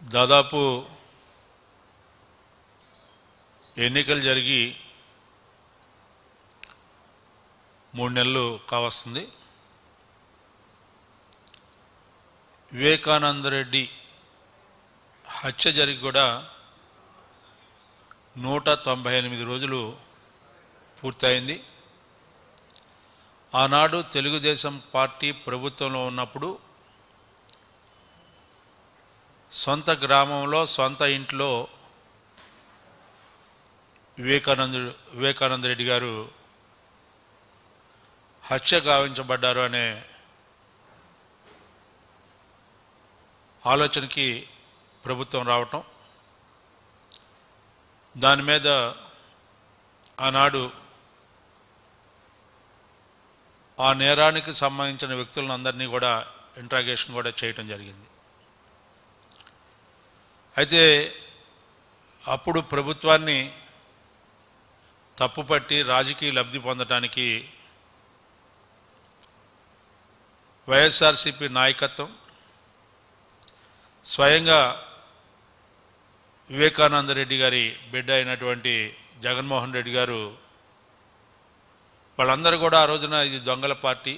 దాదాపు ఎన్నికలు జరిగి మూడు నెలలు కావస్తుంది వివేకానంద రెడ్డి హత్య జరిగి కూడా నూట తొంభై ఎనిమిది రోజులు పూర్తయింది ఆనాడు తెలుగుదేశం పార్టీ ప్రభుత్వంలో ఉన్నప్పుడు సొంత గ్రామంలో సొంత ఇంట్లో వివేకానంద వివేకానంద రెడ్డి గారు హత్య గావించబడ్డారు అనే ఆలోచనకి ప్రభుత్వం రావటం దాని మీద ఆనాడు ఆ నేరానికి సంబంధించిన వ్యక్తులను అందరినీ కూడా ఇంట్రాగేషన్ కూడా చేయటం జరిగింది అయితే అప్పుడు ప్రభుత్వాన్ని తప్పుపట్టి రాజకీయ లబ్ధి పొందడానికి వైఎస్ఆర్సిపి నాయకత్వం స్వయంగా వివేకానంద రెడ్డి గారి బిడ్డ అయినటువంటి జగన్మోహన్ రెడ్డి గారు వాళ్ళందరూ కూడా ఆ రోజున ఇది దొంగల పార్టీ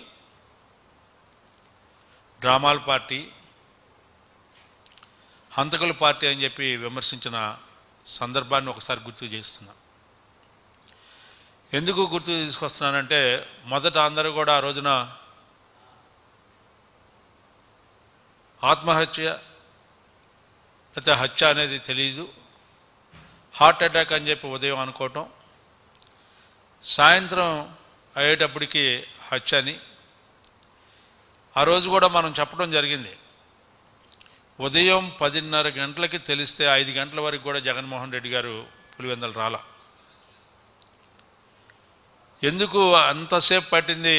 డ్రామాల పార్టీ హంతకుల పార్టీ అని చెప్పి విమర్శించిన సందర్భాన్ని ఒకసారి గుర్తు చేస్తున్నా ఎందుకు గుర్తు తీసుకొస్తున్నానంటే మొదట అందరూ కూడా ఆ రోజున ఆత్మహత్య లేకపోతే హత్య అనేది తెలియదు హార్ట్ అటాక్ అని చెప్పి ఉదయం అనుకోవటం సాయంత్రం అయ్యేటప్పటికి హత్య అని ఆ రోజు కూడా మనం చెప్పడం జరిగింది ఉదయం పదిన్నర గంటలకి తెలిస్తే ఐదు గంటల వరకు కూడా జగన్మోహన్ రెడ్డి గారు పులివెందలు రాల ఎందుకు అంతసేపు పట్టింది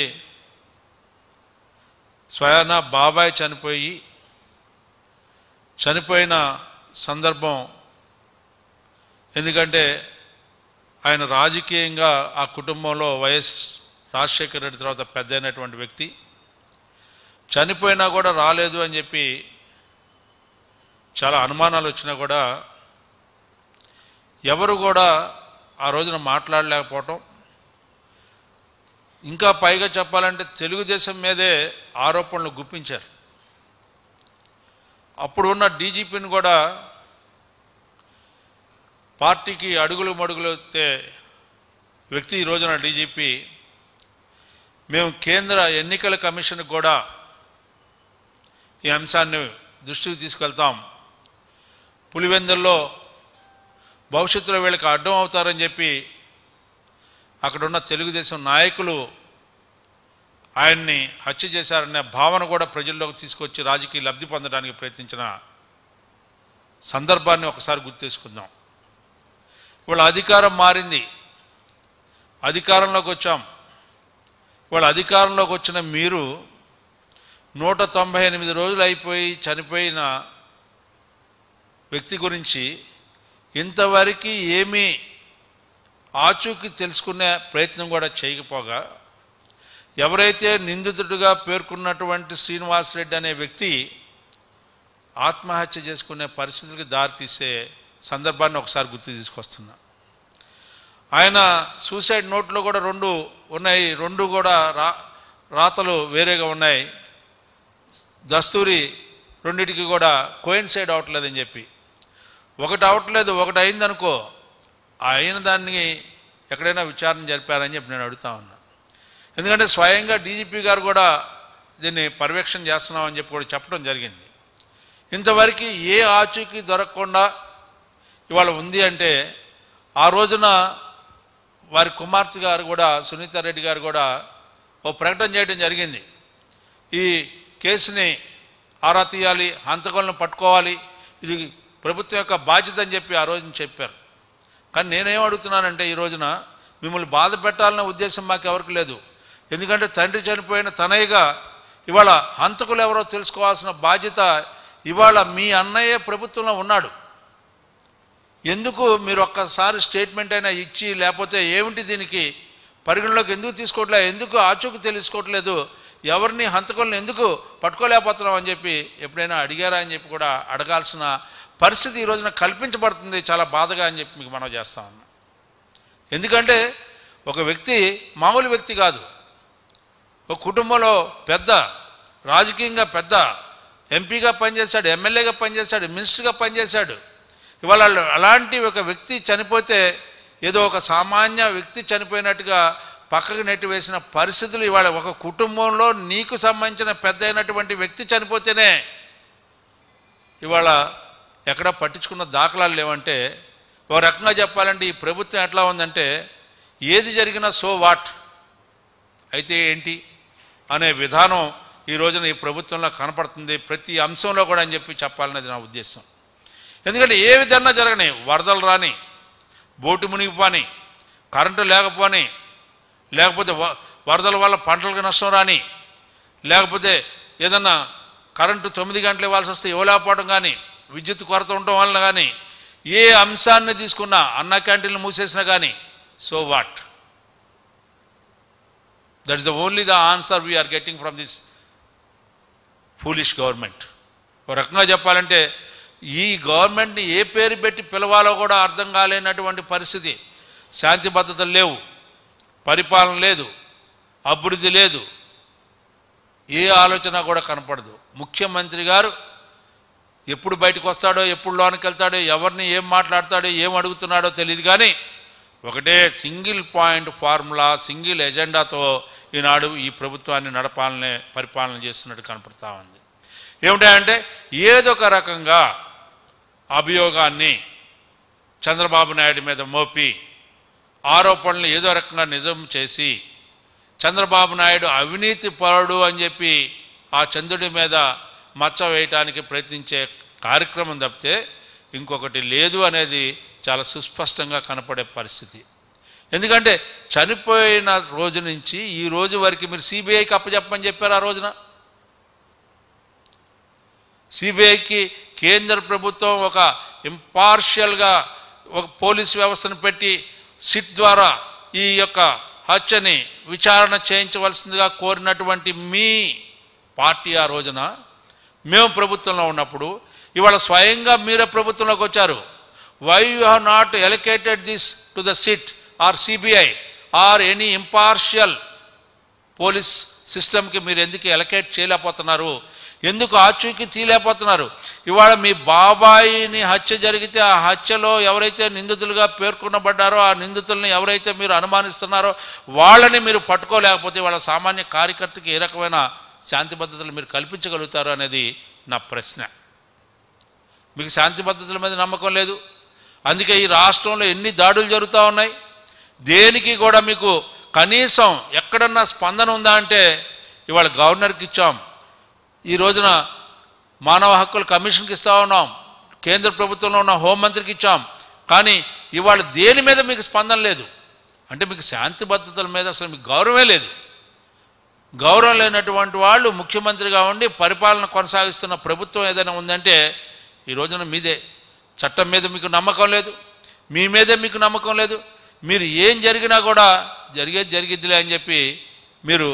స్వయాన బాబాయ్ చనిపోయి చనిపోయిన సందర్భం ఎందుకంటే ఆయన రాజకీయంగా ఆ కుటుంబంలో వైఎస్ రాజశేఖర రెడ్డి తర్వాత పెద్ద అయినటువంటి వ్యక్తి చనిపోయినా కూడా రాలేదు అని చెప్పి చాలా అనుమానాలు వచ్చినా కూడా ఎవరు కూడా ఆ రోజున మాట్లాడలేకపోవటం ఇంకా పైగా చెప్పాలంటే తెలుగుదేశం మీదే ఆరోపణలు గుప్పించారు అప్పుడు ఉన్న డీజీపీని కూడా పార్టీకి అడుగులు మడుగులు ఎత్తే వ్యక్తి ఈ రోజున డీజీపీ మేము కేంద్ర ఎన్నికల కమిషన్కి కూడా ఈ అంశాన్ని దృష్టికి తీసుకెళ్తాం పులివెందుల్లో భవిష్యత్తులో వీళ్ళకి అడ్డం అవుతారని చెప్పి అక్కడున్న తెలుగుదేశం నాయకులు ఆయన్ని హత్య చేశారనే భావన కూడా ప్రజల్లోకి తీసుకొచ్చి రాజకీయ లబ్ధి పొందడానికి ప్రయత్నించిన సందర్భాన్ని ఒకసారి గుర్తు చేసుకుందాం ఇవాళ అధికారం మారింది అధికారంలోకి వచ్చాం ఇవాళ అధికారంలోకి వచ్చిన మీరు నూట తొంభై ఎనిమిది రోజులు అయిపోయి చనిపోయిన వ్యక్తి గురించి ఇంతవరకు ఏమీ ఆచూకీ తెలుసుకునే ప్రయత్నం కూడా చేయకపోగా ఎవరైతే నిందితుడిగా పేర్కొన్నటువంటి శ్రీనివాసరెడ్డి అనే వ్యక్తి ఆత్మహత్య చేసుకునే పరిస్థితులకు దారితీసే సందర్భాన్ని ఒకసారి గుర్తు తీసుకొస్తున్నా ఆయన సూసైడ్ నోట్లో కూడా రెండు ఉన్నాయి రెండు కూడా రా రాతలు వేరేగా ఉన్నాయి దస్తూరి రెండిటికి కూడా కోయిన్సైడ్ అవ్వట్లేదని చెప్పి ఒకటి అవ్వట్లేదు ఒకటి అయిందనుకో ఆ అయిన దాన్ని ఎక్కడైనా విచారణ జరిపారని చెప్పి నేను అడుగుతా ఉన్నా ఎందుకంటే స్వయంగా డీజీపీ గారు కూడా దీన్ని పర్యవేక్షణ చేస్తున్నామని చెప్పి కూడా చెప్పడం జరిగింది ఇంతవరకు ఏ ఆచూకీ దొరకకుండా ఇవాళ ఉంది అంటే ఆ రోజున వారి కుమార్తె గారు కూడా సునీత రెడ్డి గారు కూడా ఓ ప్రకటన చేయడం జరిగింది ఈ కేసుని ఆరా తీయాలి హంతకులను పట్టుకోవాలి ఇది ప్రభుత్వం యొక్క బాధ్యత అని చెప్పి ఆ రోజున చెప్పారు కానీ నేనేం అడుగుతున్నానంటే ఈ రోజున మిమ్మల్ని బాధ పెట్టాలనే ఉద్దేశం మాకు ఎవరికి లేదు ఎందుకంటే తండ్రి చనిపోయిన తనయ్యగా ఇవాళ హంతకులు ఎవరో తెలుసుకోవాల్సిన బాధ్యత ఇవాళ మీ అన్నయ్య ప్రభుత్వంలో ఉన్నాడు ఎందుకు మీరు ఒక్కసారి స్టేట్మెంట్ అయినా ఇచ్చి లేకపోతే ఏమిటి దీనికి పరిగణలోకి ఎందుకు తీసుకోవట్లే ఎందుకు ఆచూకు తెలుసుకోవట్లేదు ఎవరిని హంతకులను ఎందుకు పట్టుకోలేకపోతున్నాం అని చెప్పి ఎప్పుడైనా అడిగారా అని చెప్పి కూడా అడగాల్సిన పరిస్థితి ఈ రోజున కల్పించబడుతుంది చాలా బాధగా అని చెప్పి మీకు మనం చేస్తా ఉన్నాం ఎందుకంటే ఒక వ్యక్తి మామూలు వ్యక్తి కాదు ఒక కుటుంబంలో పెద్ద రాజకీయంగా పెద్ద ఎంపీగా పనిచేశాడు ఎమ్మెల్యేగా పనిచేశాడు మినిస్టర్గా పనిచేశాడు ఇవాళ అలాంటి ఒక వ్యక్తి చనిపోతే ఏదో ఒక సామాన్య వ్యక్తి చనిపోయినట్టుగా పక్కకు నెట్టివేసిన పరిస్థితులు ఇవాళ ఒక కుటుంబంలో నీకు సంబంధించిన పెద్ద అయినటువంటి వ్యక్తి చనిపోతేనే ఇవాళ ఎక్కడ పట్టించుకున్న దాఖలాలు లేవంటే ఒక రకంగా చెప్పాలంటే ఈ ప్రభుత్వం ఎట్లా ఉందంటే ఏది జరిగినా సో వాట్ అయితే ఏంటి అనే విధానం ఈ రోజున ఈ ప్రభుత్వంలో కనపడుతుంది ప్రతి అంశంలో కూడా అని చెప్పి చెప్పాలనేది నా ఉద్దేశం ఎందుకంటే ఏ విధంగా జరగని వరదలు రాని బోటు మునిగిపోని కరెంటు లేకపోని లేకపోతే వ- వరదల వల్ల పంటలకు నష్టం రాని లేకపోతే ఏదన్నా కరెంటు తొమ్మిది గంటలు ఇవ్వాల్సి వస్తే ఇవ్వలేకపోవడం కానీ విద్యుత్ కొరత ఉండటం వలన కానీ ఏ అంశాన్ని తీసుకున్నా అన్న క్యాంటీన్లు మూసేసినా కానీ so what that is the only the answer we are getting from this foolish government ఒక రకంగా చెప్పాలంటే ఈ గవర్నమెంట్ని ఏ పేరు పెట్టి పిలవాలో కూడా అర్థం కాలేనటువంటి పరిస్థితి శాంతి భద్రతలు లేవు పరిపాలన లేదు అభివృద్ధి లేదు ఏ ఆలోచన కూడా కనపడదు ముఖ్యమంత్రి గారు ఎప్పుడు బయటకు వస్తాడో ఎప్పుడు లోనికి వెళ్తాడో ఎవరిని ఏం మాట్లాడతాడో ఏం అడుగుతున్నాడో తెలియదు కానీ ఒకటే సింగిల్ పాయింట్ ఫార్ములా సింగిల్ ఎజెండాతో ఈనాడు ఈ ప్రభుత్వాన్ని నడపాలనే పరిపాలన చేస్తున్నట్టు కనపడతా ఉంది ఏమిటంటే ఏదొక రకంగా అభియోగాన్ని చంద్రబాబు నాయుడు మీద మోపి ఆరోపణలు ఏదో రకంగా నిజం చేసి చంద్రబాబు నాయుడు అవినీతి పరుడు అని చెప్పి ఆ చంద్రుడి మీద మచ్చ వేయటానికి ప్రయత్నించే కార్యక్రమం తప్పితే ఇంకొకటి లేదు అనేది చాలా సుస్పష్టంగా కనపడే పరిస్థితి ఎందుకంటే చనిపోయిన రోజు నుంచి ఈ రోజు వరకు మీరు సిబిఐకి అప్పచెప్పని చెప్పారు ఆ రోజున సిబిఐకి కేంద్ర ప్రభుత్వం ఒక ఇంపార్షియల్గా ఒక పోలీస్ వ్యవస్థను పెట్టి సిట్ ద్వారా ఈ యొక్క హత్యని విచారణ చేయించవలసిందిగా కోరినటువంటి మీ పార్టీ ఆ రోజున మేము ప్రభుత్వంలో ఉన్నప్పుడు ఇవాళ స్వయంగా మీరే ప్రభుత్వంలోకి వచ్చారు why you have not allocated this to the SIT or CBI or any impartial police సిస్టమ్కి మీరు ఎందుకు ఎలకేట్ చేయలేకపోతున్నారు ఎందుకు ఆచూకీ తీయలేకపోతున్నారు ఇవాళ మీ బాబాయిని హత్య జరిగితే ఆ హత్యలో ఎవరైతే నిందితులుగా పేర్కొనబడ్డారో ఆ నిందితుల్ని ఎవరైతే మీరు అనుమానిస్తున్నారో వాళ్ళని మీరు పట్టుకోలేకపోతే వాళ్ళ సామాన్య కార్యకర్తకి ఏ రకమైన శాంతి భద్రతలు మీరు కల్పించగలుగుతారు అనేది నా ప్రశ్న మీకు శాంతి భద్రతల మీద నమ్మకం లేదు అందుకే ఈ రాష్ట్రంలో ఎన్ని దాడులు జరుగుతూ ఉన్నాయి దేనికి కూడా మీకు కనీసం ఎక్కడన్నా స్పందన ఉందా అంటే ఇవాళ గవర్నర్కి ఇచ్చాం ఈ రోజున మానవ హక్కుల కమిషన్కి ఇస్తా ఉన్నాం కేంద్ర ప్రభుత్వంలో ఉన్న హోంమంత్రికి ఇచ్చాం కానీ ఇవాళ దేని మీద మీకు స్పందన లేదు అంటే మీకు శాంతి భద్రతల మీద అసలు మీకు గౌరవమే లేదు గౌరవం లేనటువంటి వాళ్ళు ముఖ్యమంత్రిగా ఉండి పరిపాలన కొనసాగిస్తున్న ప్రభుత్వం ఏదైనా ఉందంటే ఈ రోజున మీదే చట్టం మీద మీకు నమ్మకం లేదు మీ మీదే మీకు నమ్మకం లేదు మీరు ఏం జరిగినా కూడా జరిగేది జరిగిద్దిలే అని చెప్పి మీరు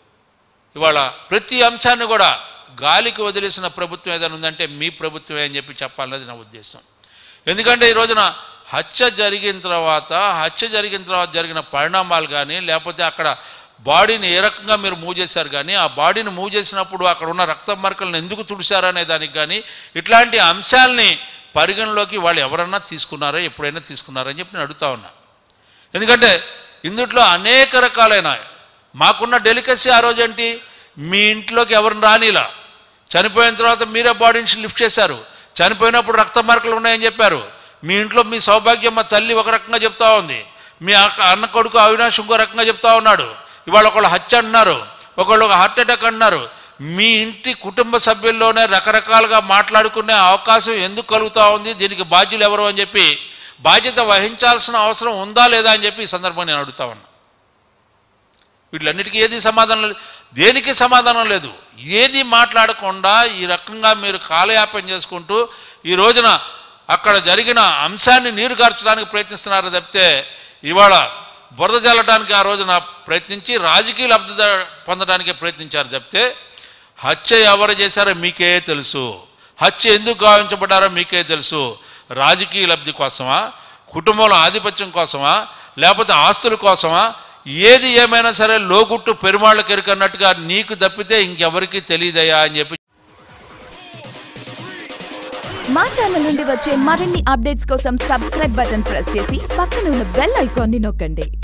ఇవాళ ప్రతి అంశాన్ని కూడా గాలికి వదిలేసిన ప్రభుత్వం ఏదైనా ఉందంటే మీ ప్రభుత్వమే అని చెప్పి చెప్పాలన్నది నా ఉద్దేశం ఎందుకంటే ఈ రోజున హత్య జరిగిన తర్వాత హత్య జరిగిన తర్వాత జరిగిన పరిణామాలు కానీ లేకపోతే అక్కడ బాడీని ఏ రకంగా మీరు మూవ్ చేశారు కానీ ఆ బాడీని మూవ్ చేసినప్పుడు అక్కడ ఉన్న రక్త మరకలను ఎందుకు తుడిశారనే దానికి కానీ ఇట్లాంటి అంశాలని పరిగణలోకి వాళ్ళు ఎవరన్నా తీసుకున్నారో ఎప్పుడైనా తీసుకున్నారో అని చెప్పి నేను అడుగుతా ఉన్నా ఎందుకంటే ఇందుట్లో అనేక రకాలైన మాకున్న డెలికసీ ఆ రోజు ఏంటి మీ ఇంట్లోకి ఎవరిని రానిలా చనిపోయిన తర్వాత మీరే బాడీ నుంచి లిఫ్ట్ చేశారు చనిపోయినప్పుడు రక్త మార్కులు ఉన్నాయని చెప్పారు మీ ఇంట్లో మీ సౌభాగ్యం మా తల్లి ఒక రకంగా చెప్తా ఉంది మీ అక్క అన్న కొడుకు అవినాష్ ఇంకో రకంగా చెప్తా ఉన్నాడు ఇవాళ ఒకళ్ళు హత్య అంటున్నారు ఒకళ్ళు ఒక హార్ట్ అటాక్ అంటున్నారు మీ ఇంటి కుటుంబ సభ్యుల్లోనే రకరకాలుగా మాట్లాడుకునే అవకాశం ఎందుకు కలుగుతూ ఉంది దీనికి బాధ్యులు ఎవరు అని చెప్పి బాధ్యత వహించాల్సిన అవసరం ఉందా లేదా అని చెప్పి ఈ సందర్భంగా నేను అడుగుతా ఉన్నా వీటిలన్నిటికీ ఏది సమాధానం లేదు దేనికి సమాధానం లేదు ఏది మాట్లాడకుండా ఈ రకంగా మీరు కాలయాపన చేసుకుంటూ ఈ రోజున అక్కడ జరిగిన అంశాన్ని నీరు గార్చడానికి ప్రయత్నిస్తున్నారు తప్పితే ఇవాళ బురద జల్లడానికి ఆ రోజున ప్రయత్నించి రాజకీయ లబ్ధి ద- పొందడానికి ప్రయత్నించారు తప్పితే హత్య ఎవరు చేశారో మీకే తెలుసు హత్య ఎందుకు గావించబడ్డారో మీకే తెలుసు రాజకీయ లబ్ధి కోసమా కుటుంబంలో ఆధిపత్యం కోసమా లేకపోతే ఆస్తుల కోసమా ఏది ఏమైనా సరే లోగుట్టు పెరుమాళ్ళకి ఎరుకన్నట్టుగా నీకు తప్పితే ఇంకెవరికి తెలియదయ్యా అని చెప్పి మా ఛానల్ నుండి వచ్చే మరిన్ని అప్డేట్స్ కోసం సబ్స్క్రైబ్ బటన్ ప్రెస్ చేసి పక్కన ఉన్న బెల్ ఐకాన్ని నొక్కండి